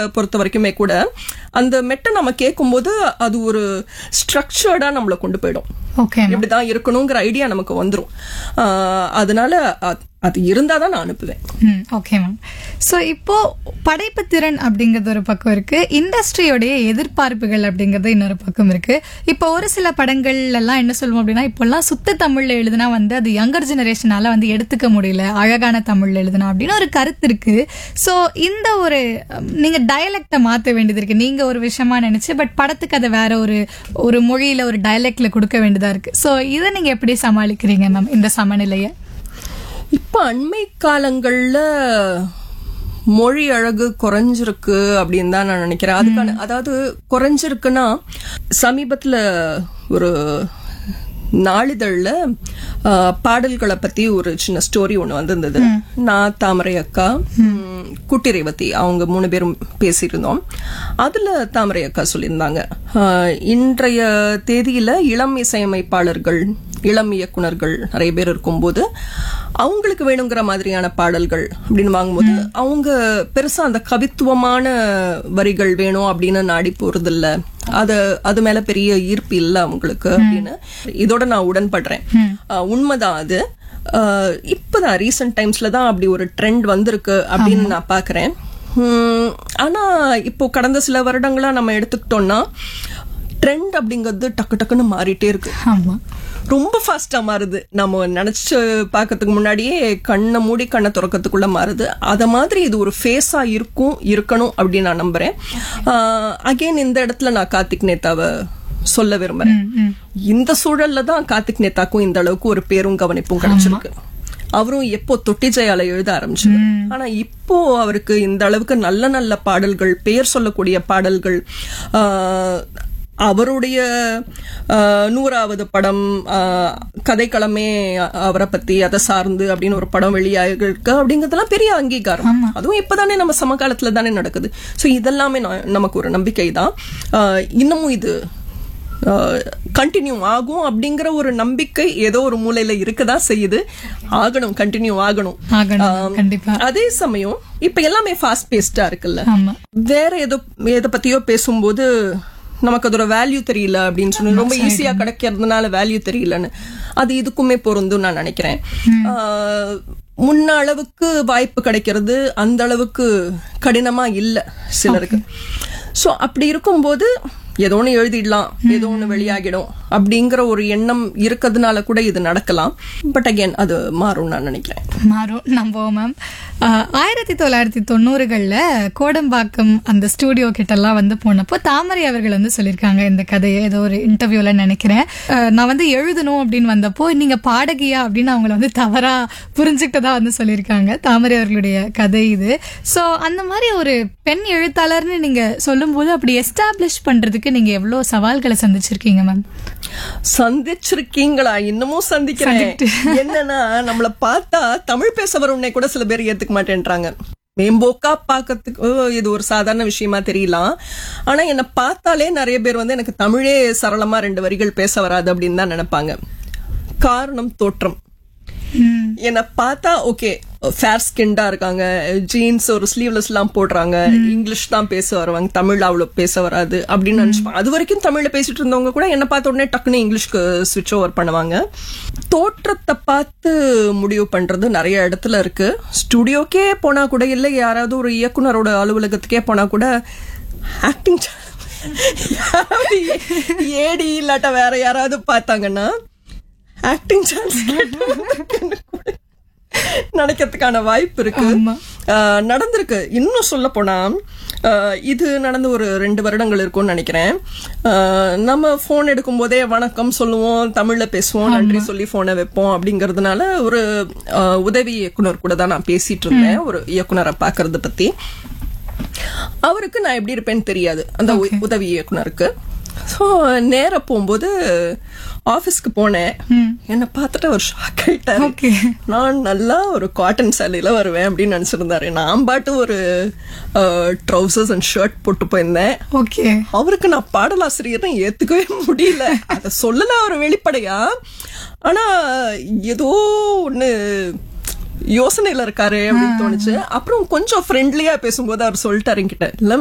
பொறுத்த வரைக்குமே கூட அந்த மெட்டை நம்ம கேட்கும்போது அது ஒரு ஸ்ட்ரக்சர்டா நம்மளை கொண்டு போயிடும் ஓகே இப்படிதான் இருக்கணுங்கிற ஐடியா நமக்கு வந்துரும் ஆஹ் அதனால அ- அது இருந்தாதான் நான் அனுப்புவேன் ம் ஓகே மேம் ஸோ இப்போ படைப்பு திறன் அப்படிங்கிறது ஒரு பக்கம் இருக்கு இண்டஸ்ட்ரியோடைய எதிர்பார்ப்புகள் அப்படிங்கிறது இன்னொரு பக்கம் இருக்கு இப்போ ஒரு சில படங்கள் எல்லாம் என்ன சொல்லுவோம் அப்படின்னா இப்போல்லாம் சுத்த தமிழ்ல எழுதுனா வந்து அது யங்கர் ஜெனரேஷனால வந்து எடுத்துக்க முடியல அழகான தமிழ்ல எழுதுனா அப்படின்னு ஒரு கருத்து இருக்கு ஸோ இந்த ஒரு உம், நீங்க டயலெக்டை மாற்ற வேண்டியது இருக்கு நீங்க ஒரு விஷயமா நினைச்சு பட் படத்துக்கு அதை வேற ஒரு ஒரு மொழியில ஒரு டயலெக்ட்ல கொடுக்க வேண்டியதா இருக்கு ஸோ இதை நீங்க எப்படி சமாளிக்கிறீங்க மேம் இந்த சமநிலையை இப்ப அண்மை காலங்கள்ல மொழி அழகு குறைஞ்சிருக்கு அப்படின்னு தான் நான் நினைக்கிறேன் அதுக்கான அதாவது குறைஞ்சிருக்குன்னா சமீபத்துல ஒரு நாளிதழ்ல ஆஹ், பாடல்களை பத்தி ஒரு சின்ன ஸ்டோரி ஒண்ணு வந்திருந்தது நான் தாமரை அக்கா ம், குட்டி ரேவதி அவங்க மூணு பேரும் பேசியிருந்தோம் அதுல தாமரை அக்கா சொல்லியிருந்தாங்க ஆஹ், இன்றைய தேதியில இளம் இசையமைப்பாளர்கள் இளம் இயக்குனர்கள் நிறைய பேர் இருக்கும்போது அவங்களுக்கு வேணுங்கிற மாதிரியான பாடல்கள் அப்படின்னு வாங்கும்போது அவங்க பெருசா அந்த கவித்துவமான வரிகள் வேணும் அப்படின்னு நாடி போறது இல்ல அது அது மேல பெரிய ஈர்ப்பு இல்ல அவங்களுக்கு அப்படின்னு இதோட நான் உடன்படுறேன் ஆஹ் உண்மைதான் அது ஆஹ் இப்பதான் ரீசெண்ட் டைம்ஸ்ல தான் அப்படி ஒரு ட்ரெண்ட் வந்திருக்கு அப்படின்னு நான் பாக்குறேன் உம், ஆனா இப்போ கடந்த சில வருடங்களா நம்ம எடுத்துக்கிட்டோம்னா ட்ரெண்ட் அப்படிங்கிறது டக்கு டக்குன்னு மாறிட்டே இருக்கு ஆமா ரொம்ப ஃபாஸ்டா மாறுது நம்ம நினைச்சு பார்க்கறதுக்கு முன்னாடியே கண்ணை மூடி கண்ணை திறக்கிறதுக்குள்ள மாறுது அத மாதிரி இது ஒரு ஃபேஸா இருக்கும் இருக்கணும் அப்படின்னு நான் நம்புறேன் அகைன் இந்த இடத்துல நான் கார்த்திக் நேதாவை சொல்ல விரும்புறேன் இந்த சூழல்ல தான் கார்த்திக் நேதாக்கும் இந்த அளவுக்கு ஒரு பேரும் கவனிப்பும் கிடைச்சிருக்கு அவரும் எப்போ தொட்டி ஜெயால எழுத ஆரம்பிச்சது ஆனா இப்போ அவருக்கு இந்த அளவுக்கு நல்ல நல்ல பாடல்கள் பெயர் சொல்லக்கூடிய பாடல்கள் ஆஹ், அவருடைய ஆஹ், நூறாவது படம் ஆஹ், கதைக்களமே அவரை பத்தி அதை சார்ந்து அப்படின்னு ஒரு படம் வெளியாகிருக்கு அப்படிங்கறதெல்லாம் பெரிய அங்கீகாரம் அதுவும் இப்பதானே நம்ம சமகாலத்துல தானே நடக்குது சோ இதெல்லாமே ந- நமக்கு ஒரு நம்பிக்கை தான் இன்னமும் இது கண்டினியூ ஆகும் அப்படிங்கிற ஒரு நம்பிக்கை ஏதோ ஒரு மூலையில இருக்கதா செய்யுது ஆகணும் கண்டினியூ ஆகணும் ஆகணும் கண்டிப்பா அதே சமயம் இப்ப எல்லாமே ஃபாஸ்ட் பேஸ்டா இருக்குல்ல ஆமா வேற ஏதோ எதை பத்தியோ பேசும்போது நமக்கு அதோட வேல்யூ தெரியல அப்படின்னு சொல்லி ரொம்ப ஈஸியா கிடைக்கிறதுனால வேல்யூ தெரியலன்னு அது இதுக்குமே பொருந்தும் நான் நினைக்கிறேன் ஆஹ், முன்ன அளவுக்கு வாய்ப்பு கிடைக்கிறது அந்த அளவுக்கு கடினமா இல்ல சிலருக்கு சோ அப்படி இருக்கும்போது ஏதோ ஒன்று எழுதிடலாம் ஏதோ ஒன்று வெளியாகிடும் அப்படிங்கிற ஒரு எண்ணம் இருக்கிறதுனால கூட இது நடக்கலாம் பட் அகைன் அது மாறும் நான் நினைக்கிறேன் மாறும் நம்புவோம் மேம் ஆயிரத்தி தொள்ளாயிரத்தி தொண்ணூறுகள்ல கோடம்பாக்கம் அந்த ஸ்டூடியோ கிட்டலாம் வந்து போனப்போ தாமரை அவர்கள் வந்து சொல்லியிருக்காங்க இந்த கதையை ஏதோ ஒரு இன்டர்வியூல நினைக்கிறேன் அஹ், நான் வந்து எழுதணும் அப்படின்னு வந்தப்போ நீங்க பாடகியா அப்படின்னு அவங்கள வந்து தவறா புரிஞ்சுக்கிட்டதா வந்து சொல்லியிருக்காங்க தாமரை அவர்களுடைய கதை இது சோ அந்த மாதிரி ஒரு பெண் எழுத்தாளர்னு நீங்க சொல்லும்போது அப்படி எஸ்டாப்ளிஷ் பண்றதுக்கு நீங்க எவ்வளவு சவால்களை சந்திச்சிருக்கீங்க மேம் சந்திச்சிருக்கீங்களா இன்னமும் சந்திக்கிறேன் என்னன்னா நம்மள பார்த்தா தமிழ் பேச வரவுன்னே கூட சில பேர் ஏத்துக்க மாட்டேன்றாங்க மேம்போக்கா பார்க்கறதுக்கு ஓ, இது ஒரு சாதாரண விஷயமா தெரியலாம் ஆனா என்னை பார்த்தாலே நிறைய பேர் வந்து எனக்கு தமிழே சரளமா ரெண்டு வரிகள் பேச வராது அப்படின்னு தான் நினைப்பாங்க காரணம் தோற்றம் என்னை பார்த்தா ஓகே ஃபேர் ஸ்கின்டா இருக்காங்க ஜீன்ஸ் ஒரு ஸ்லீவ்லெஸ் எல்லாம் போடுறாங்க இங்கிலீஷ் தான் பேச வருவாங்க தமிழ் அவ்வளவு பேச வராது அப்படின்னு நினைச்சுப்பாங்க அது வரைக்கும் தமிழ்ல பேசிட்டு இருந்தவங்க கூட என்ன பார்த்த உடனே டக்குன்னு இங்கிலீஷ்க்கு ஸ்விட்ச் ஓவர் பண்ணுவாங்க தோற்றத்தை பார்த்து முடிவு பண்றது நிறைய இடத்துல இருக்கு ஸ்டுடியோக்கே போனா கூட இல்ல யாராவது ஒரு இயக்குனரோட அலுவலகத்துக்கே போனா கூட ஆக்டிங் யாராவது ஏடி இல்லாட்ட வேற யாராவது பார்த்தாங்கன்னா ஆக்டிங் சான்ஸ் நடக்கிறதுக்கான வாய்ப்பு இருக்கு ஆமா. ஆஹ் நடந்திருக்கு இன்னும் சொல்ல போனா ஆஹ் இது நடந்து ஒரு ரெண்டு வருடங்கள் இருக்கும்னு நினைக்கிறேன் ஆஹ் நம்ம போன் எடுக்கும் போதே வணக்கம் சொல்லுவோம் தமிழ்ல பேசுவோம் நன்றி சொல்லி போனை வைப்போம் அப்படிங்கறதுனால ஒரு ஆஹ் உதவி இயக்குனர் கூட தான் நான் பேசிட்டு இருந்தேன் ஒரு இயக்குனரை பாக்குறத பத்தி அவருக்கு நான் எப்படி இருப்பேன்னு தெரியாது அந்த உ- உதவி இயக்குனருக்கு ஸோ நேர போகும்போது ஆபீஸ்க்கு போனேன் என்னை பார்த்துட்டு அவர் ஷாக் ஆயிட்டாரு ஓகே நான் நல்லா ஒரு காட்டன் சேலையில வருவேன் அப்படின்னு நினைச்சிருந்தாரு நான் பாட்டு ஒரு ட்ரௌசர்ஸ் அண்ட் ஷர்ட் போட்டு போயிருந்தேன் ஓகே அவருக்கு நான் பாடலாசிரியர்னு ஏத்துக்கவே முடியல அத சொல்லல அவர் வெளிப்படையா ஆனா ஏதோ ஒண்ணு யோசனையில இருக்காரு அப்படின்னு தோணுச்சு அப்புறம் கொஞ்சம் ஃப்ரெண்ட்லியா பேசும்போது அவர் சொல்லிட்டாரு என்கிட்ட இல்ல